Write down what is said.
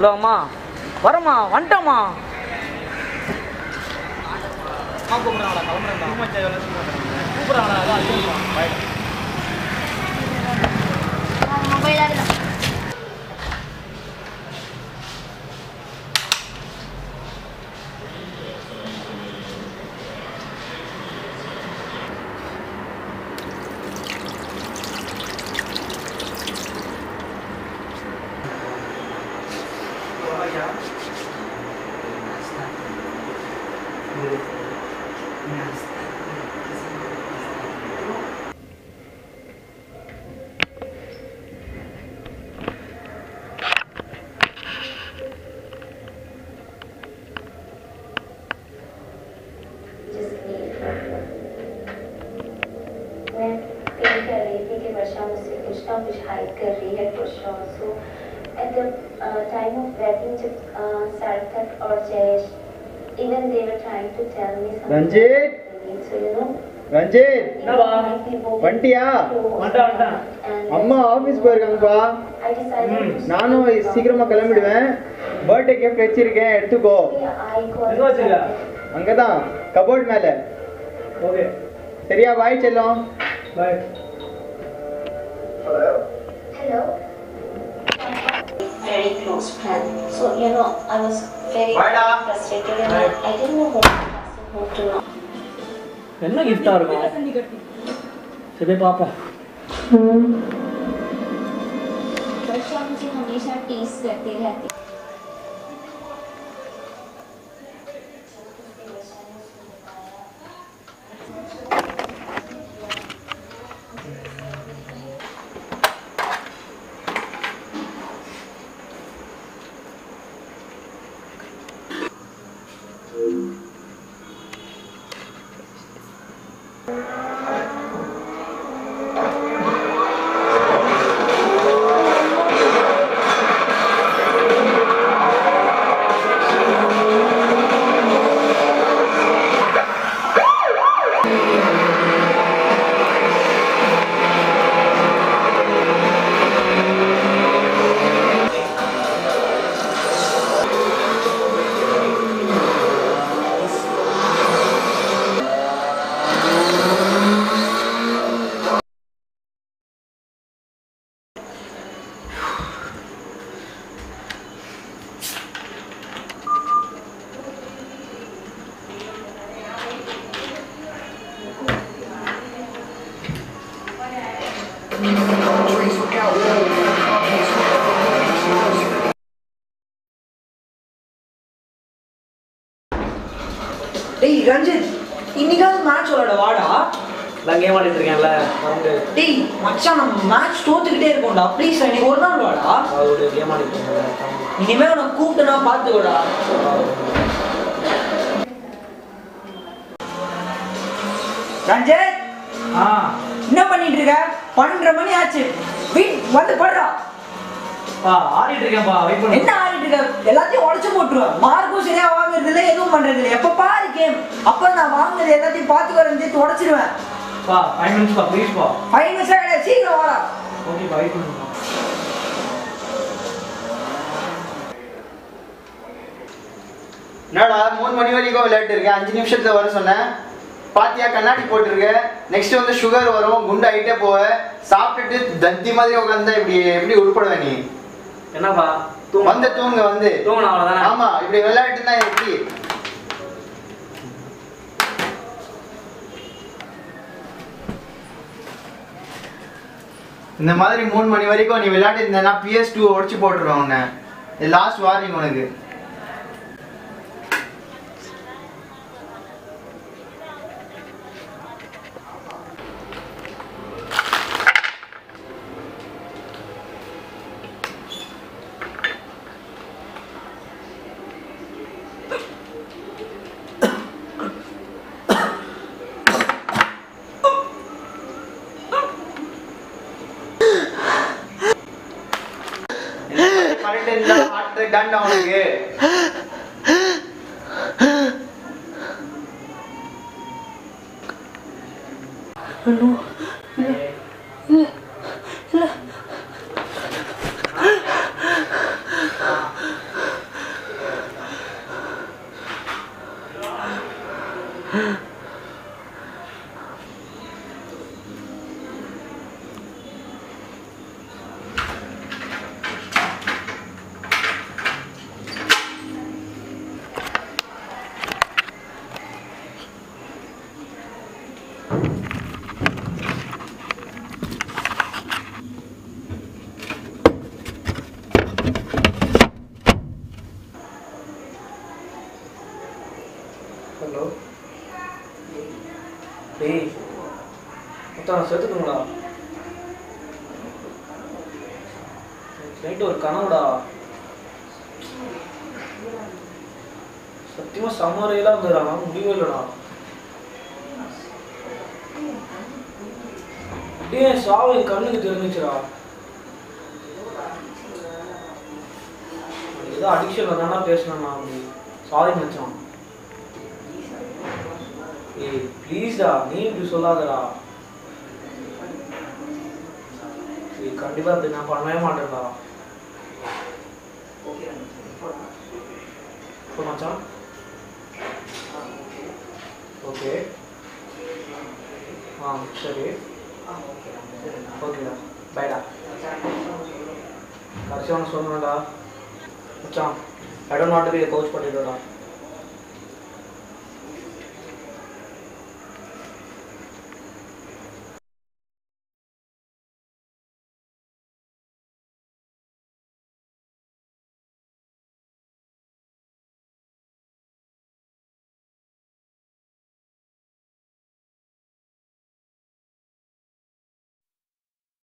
Hello அம்மா வரம்மா வந்துட்டோம்மா அம்மா கூப்பிட்றாங்களா கிளம்புறேன் கூப்பிட்றாங்களா அதான் பாய் மொபைல் அதில் मैं फील कर रही थी कि वर्षा मुझसे कुछ ना कुछ हाइड कर रही है कुछ so at the time of waiting जब सार्थक और Jayesh even they were trying to tell me something Ranjith so you know Ranjith என்னவா? வந்துட்டியா வந்துட்டேன், வந்துட்டேன். and அம்மா ஆபீஸ் போயிருக்காங்கப்பா I decided ம். to நானும் சீக்கிரமா கிளம்பிடுவேன் பர்த்டே கிஃப்ட் வச்சிருக்கேன் எடுத்துக்கோ I called எங்க வச்சிருக்க? அங்கதான் கபோர்ட் மேல ஓகே சரியா பாய் செல்லம் பாய் Hello. Very close friend. So you know, I was very Bye-da. frustrated and I, I didn't know who to ask and who to not. என்ன கிஃப்டா இருக்கும் சரி போய் பார்ப்போம் वर्षा मुझे हमेशा टीस करती रहती டேய் ரஞ்சித் இன்னைக்காவது மேட்ச் விளையாட வாடா நான் கேம் ஆடிட்டு இருக்கேன்ல வந்து டேய் மச்சான் நம்ம மேட்ச் தோத்துக்கிட்டே இருக்கோம்டா ப்ளீஸ் இன்னைக்கு ஒரு நாள் வாடா ஒரு கேம் ஆடிட்டு இருக்கேன்ல இனிமே உனக்கு கூப்பிட்டுனா பார்த்துக்கோடா ரஞ்சித் ஆ என்ன பண்ணிட்டு இருக்க பன்னெண்டரை மணி ஆச்சு வீட் வந்து படுறா பா ஆடிட்டு இருக்கேன்ப்பா வெயிட் பண்ணு என்ன ஆடிட்டு இருக்க எல்லாத்தையும் உடச்சு போட்டுருவேன் மார்க்கும் சரியா வாங்குறது இல்லை எதுவும் பண்றது இல்லை எப்ப பாரு கேம் அப்ப நான் வாங்குறது எல்லாத்தையும் பார்த்து வரைஞ்சி உடச்சிருவேன் பா ஃபைவ் மினிட்ஸ் பா ப்ளீஸ் பா ஃபைவ் நிமிஷம் கிடையாது சீக்கிரம் வாடா ஓகேப்பா வெயிட் பண்ணுப்பா என்னடா மூணு மணி வரைக்கும் விளையாட்டு இருக்கேன் அஞ்சு நிமிஷத்துல வர சொன்னேன் பாத்தியா கண்ணாடி போட்டிருக்க நெக்ஸ்ட் வந்து சுகர் வரும் குண்டு ஆகிட்டே போவ சாப்பிட்டுட்டு தத்தி மாதிரி உட்காந்தா இப்படி எப்படி உருப்படுவ நீ என்னப்பா வந்து தூங்க வந்து தூங்கணும் அவ்வளோதானே ஆமா இப்படி விளையாட்டுனா எப்படி இந்த மாதிரி மூணு மணி வரைக்கும் நீ விளையாட்டு இருந்தேன்னா பிஎஸ் டூ உடச்சு போட்டுருவேன் உன்னை இது லாஸ்ட் வார்னிங் உனக்கு கரண்ட் இருந்தா ஹார்ட் அட்டாக் தான்டா உனக்கு மச்சான் சேர்த்துக்கணுங்களா நைட்டு ஒரு கனவுடா சத்தியமா செம்ம ரயிலாக இருந்ததுடா முடியவே இல்லைடா அப்படியே சாவு என் கண்ணுக்கு தெரிஞ்சிச்சுடா ஏதோ அடிக்ஷன் தானே பேசினேன் நான் அப்படி சாரி மச்சான் ஏய் ப்ளீஸ்டா நீ இப்படி சொல்லாதடா ஏய் கண்டிப்பா இப்படி நான் பண்ணவே மாட்டேன்டா இப்போ மச்சான் ஓகே ஆ சரி ஓகேடா பைடா கடைசி ஒன்று சொல்லணும்டா மச்சான் I don't want to be coach பண்ணிடுடா